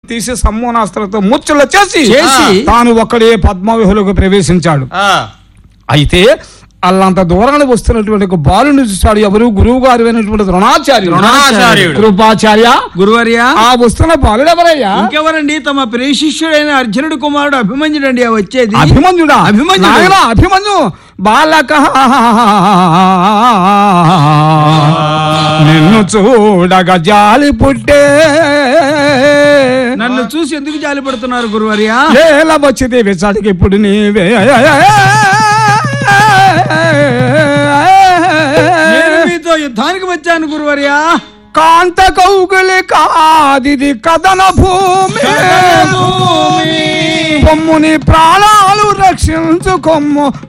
తీసి సమ్మోనాస్త్రంతో ముచ్చల చేసి చేసి తాను ఒక్కడే పద్మవ్యూహులకు ప్రవేశించాడు ఆ, అయితే అల్లంత దూరాన్ని వస్తున్నటువంటి ఒక బాలుని చూశాడు ఎవరు గురువు గారు అయినటువంటి ద్రోణాచార్యుడు ద్రోణాచార్యుడు. కృపాచార్య గురువర్యా ఆ వస్తున్న బాలుడు ఎవరయ్యా ఇంకెవరండి తమ ప్రియ శిష్యుడైన అర్జునుడి కుమారుడు అభిమన్యుడండి ఆ వచ్చేది అభిమన్యుడా అభిమన్యుడు. నాయనా, అభిమన్యు బాలక నిన్ను చూడగా జాలి పుట్టే నన్ను చూసి ఎందుకు జాలి పడుతున్నారు గురువర్యా ఏల వచ్చింది విచాడికి ఇప్పుడు నీవే నేను మీతో యుద్ధానికి వచ్చాను గురువర్యా కాంత కౌగులి కాదిది కథన భూమి కొమ్ముని ప్రాణాలు రక్షించు కొమ్ము